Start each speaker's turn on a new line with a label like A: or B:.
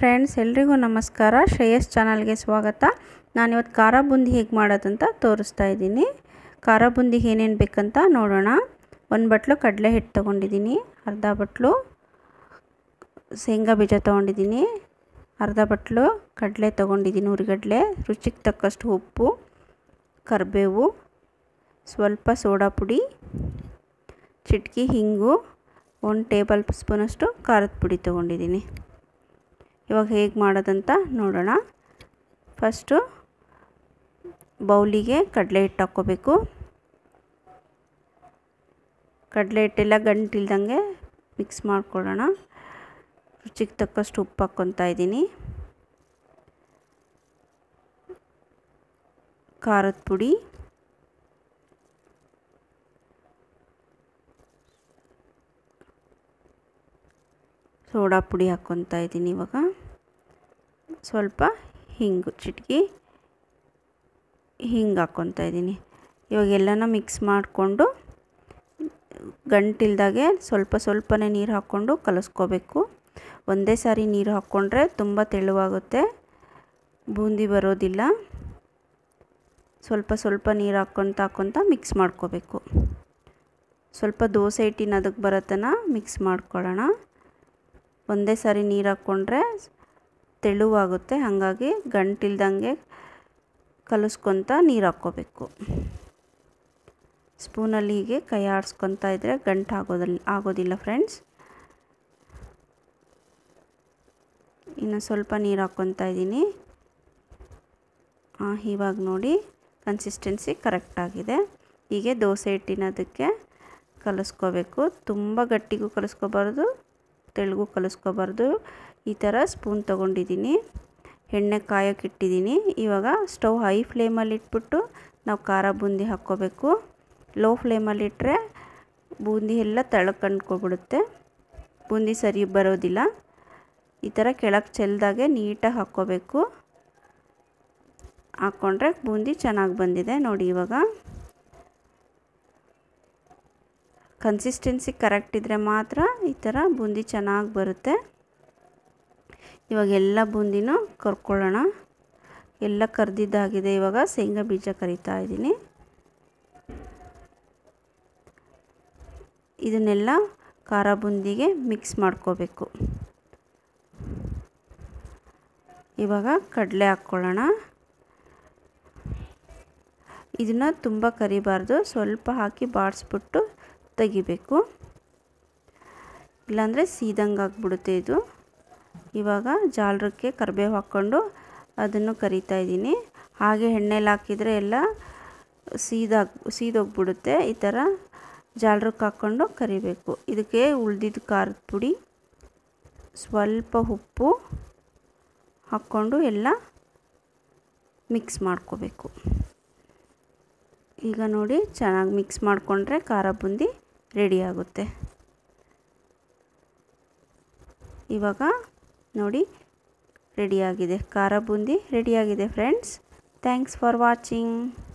A: friends ಎಲ್ರಿಗೂ ನಮಸ್ಕಾರ ಶ್ರೇಯಸ್ ಚಾನಲ್ಗೆ ಸ್ವಾಗತ ನಾನಿವತ್ತು ಖಾರ ಬುಂದಿ ಹೇಗೆ ಮಾಡೋದಂತ ತೋರಿಸ್ತಾ ಇದ್ದೀನಿ ಖಾರ ಬುಂದಿಗೆ ಏನೇನು ಬೇಕಂತ ನೋಡೋಣ ಒಂದು ಬಟ್ಲು ಕಡಲೆ ಹಿಟ್ಟು ತೊಗೊಂಡಿದ್ದೀನಿ ಅರ್ಧ ಬಟ್ಲು ಶೇಂಗಾ ಬೀಜ ತೊಗೊಂಡಿದ್ದೀನಿ ಅರ್ಧ ಬಟ್ಲು ಕಡಲೆ ತೊಗೊಂಡಿದ್ದೀನಿ ಹುರಿಗಡಲೆ ರುಚಿಗೆ ತಕ್ಕಷ್ಟು ಉಪ್ಪು ಕರಿಬೇವು ಸ್ವಲ್ಪ ಸೋಡಾ ಪುಡಿ ಚಿಟಕಿ ಹಿಂಗು ಒಂದು ಟೇಬಲ್ ಸ್ಪೂನಷ್ಟು ಖಾರದ ಪುಡಿ ತೊಗೊಂಡಿದ್ದೀನಿ ಇವಾಗ ಹೇಗೆ ಮಾಡೋದಂತ ನೋಡೋಣ ಫಸ್ಟು ಬೌಲಿಗೆ ಕಡಲೆ ಹಿಟ್ಟು ಹಾಕ್ಕೋಬೇಕು ಕಡಲೆ ಹಿಟ್ಟೆಲ್ಲ ಗಂಟಿಲ್ದಂಗೆ ಮಿಕ್ಸ್ ಮಾಡ್ಕೊಳ್ಳೋಣ ರುಚಿಗೆ ತಕ್ಕಷ್ಟು ಉಪ್ಪು ಹಾಕ್ಕೊತಾ ಇದ್ದೀನಿ ಖಾರದ ಪುಡಿ ಸೋಡಾ ಪುಡಿ ಹಾಕ್ಕೊತಾ ಇದ್ದೀನಿ ಇವಾಗ ಸ್ವಲ್ಪ ಹಿಂಗು ಚಿಟಕಿ ಹಿಂಗೆ ಹಾಕ್ಕೊತಾ ಇದ್ದೀನಿ ಇವಾಗ ಎಲ್ಲನ ಮಿಕ್ಸ್ ಮಾಡಿಕೊಂಡು ಗಂಟಿಲ್ದಾಗೆ ಸ್ವಲ್ಪ ಸ್ವಲ್ಪನೇ ನೀರು ಹಾಕ್ಕೊಂಡು ಕಲಿಸ್ಕೋಬೇಕು ಒಂದೇ ಸಾರಿ ನೀರು ಹಾಕ್ಕೊಂಡ್ರೆ ತುಂಬ ತೆಳುವಾಗುತ್ತೆ ಬೂಂದಿ ಬರೋದಿಲ್ಲ ಸ್ವಲ್ಪ ಸ್ವಲ್ಪ ನೀರು ಹಾಕ್ಕೊತ ಹಾಕ್ಕೊತ ಮಿಕ್ಸ್ ಮಾಡ್ಕೋಬೇಕು ಸ್ವಲ್ಪ ದೋಸೆ ಹಿಟ್ಟಿನ ಅದಕ್ಕೆ ಬರೋತನ ಮಿಕ್ಸ್ ಮಾಡ್ಕೊಳ್ಳೋಣ ಒಂದೇ ಸಾರಿ ನೀರು ಹಾಕ್ಕೊಂಡ್ರೆ ತೆಳುವಾಗುತ್ತೆ ಹಾಗಾಗಿ ಗಂಟಿಲ್ದಂಗೆ ಕಲಿಸ್ಕೊತ ನೀರು ಹಾಕ್ಕೋಬೇಕು ಸ್ಪೂನಲ್ಲಿ ಹೀಗೆ ಕೈ ಆಡಿಸ್ಕೊತಾ ಇದ್ದರೆ ಗಂಟು ಆಗೋದಿಲ್ಲ ಆಗೋದಿಲ್ಲ ಫ್ರೆಂಡ್ಸ್ ಇನ್ನು ಸ್ವಲ್ಪ ನೀರು ಹಾಕ್ಕೊತಾ ಇದ್ದೀನಿ ಹಾಂ ಇವಾಗ ನೋಡಿ ಕನ್ಸಿಸ್ಟೆನ್ಸಿ ಕರೆಕ್ಟಾಗಿದೆ ಹೀಗೆ ದೋಸೆ ಹಿಟ್ಟಿನದಕ್ಕೆ ಕಲಿಸ್ಕೋಬೇಕು ತುಂಬ ಗಟ್ಟಿಗೂ ಕಲಿಸ್ಕೋಬಾರ್ದು ತೆಳುಗೂ ಕಲಿಸ್ಕೋಬಾರ್ದು ಈ ಥರ ಸ್ಪೂನ್ ತೊಗೊಂಡಿದ್ದೀನಿ ಎಣ್ಣೆ ಕಾಯೋಕೆ ಇಟ್ಟಿದ್ದೀನಿ ಇವಾಗ ಸ್ಟವ್ ಹೈ ಫ್ಲೇಮಲ್ಲಿ ಇಟ್ಬಿಟ್ಟು ನಾವು ಖಾರ ಬೂಂದಿ ಹಾಕ್ಕೋಬೇಕು ಲೋ ಫ್ಲೇಮಲ್ಲಿ ಇಟ್ಟರೆ ಬೂಂದಿ ಎಲ್ಲ ತಳಕ್ಕೆ ಕಂಡ್ಕೊಬಿಡುತ್ತೆ ಬೂಂದಿ ಸರಿ ಬರೋದಿಲ್ಲ ಈ ಥರ ಕೆಳಗೆ ಚೆಲ್ದಾಗೆ ನೀಟಾಗಿ ಹಾಕ್ಕೋಬೇಕು ಹಾಕ್ಕೊಂಡ್ರೆ ಬೂಂದಿ ಚೆನ್ನಾಗಿ ಬಂದಿದೆ ನೋಡಿ ಇವಾಗ ಕನ್ಸಿಸ್ಟೆನ್ಸಿ ಕರೆಕ್ಟ್ ಇದ್ದರೆ ಮಾತ್ರ ಈ ಥರ ಬೂಂದಿ ಚೆನ್ನಾಗಿ ಬರುತ್ತೆ ಇವಾಗ ಎಲ್ಲ ಬೂಂದಿನೂ ಕರ್ಕೊಳ್ಳೋಣ ಎಲ್ಲ ಕರ್ದಿದ್ದಾಗಿದೆ ಇವಾಗ ಶೇಂಗಾ ಬೀಜ ಕರಿತಾ ಇದ್ದೀನಿ ಇದನ್ನೆಲ್ಲ ಖಾರ ಬೂಂದಿಗೆ ಮಿಕ್ಸ್ ಮಾಡ್ಕೋಬೇಕು ಇವಾಗ ಕಡಲೆ ಹಾಕ್ಕೊಳ್ಳೋಣ ಇದನ್ನು ತುಂಬ ಕರಿಬಾರ್ದು ಸ್ವಲ್ಪ ಹಾಕಿ ಬಾಡಿಸ್ಬಿಟ್ಟು ತೆಗಿಬೇಕು ಇಲ್ಲಾಂದರೆ ಸೀದಂಗೆ ಆಗಿಬಿಡುತ್ತೆ ಇದು ಇವಾಗ ಜಾಲರಕ್ಕೆ ಕರಿಬೇವು ಹಾಕ್ಕೊಂಡು ಅದನ್ನು ಕರಿತಾ ಇದ್ದೀನಿ ಹಾಗೆ ಎಣ್ಣೆಲಿ ಹಾಕಿದರೆ ಎಲ್ಲ ಸೀದಾಗಿ ಸೀದೋಗ್ಬಿಡುತ್ತೆ ಈ ಥರ ಜಾಲರಕ್ಕೆ ಹಾಕ್ಕೊಂಡು ಕರಿಬೇಕು ಇದಕ್ಕೆ ಉಳ್ದಿದ್ದು ಖಾರದ ಪುಡಿ ಸ್ವಲ್ಪ ಉಪ್ಪು ಹಾಕ್ಕೊಂಡು ಎಲ್ಲ ಮಿಕ್ಸ್ ಮಾಡ್ಕೋಬೇಕು ಈಗ ನೋಡಿ ಚೆನ್ನಾಗಿ ಮಿಕ್ಸ್ ಮಾಡಿಕೊಂಡ್ರೆ ಖಾರ ಬೂಂದಿ ರೆಡಿ ಆಗುತ್ತೆ ಇವಾಗ ನೋಡಿ ರೆಡಿಯಾಗಿದೆ ಖಾರ ಬೂಂದಿ ರೆಡಿಯಾಗಿದೆ ಫ್ರೆಂಡ್ಸ್ ಥ್ಯಾಂಕ್ಸ್ ಫಾರ್ ವಾಚಿಂಗ್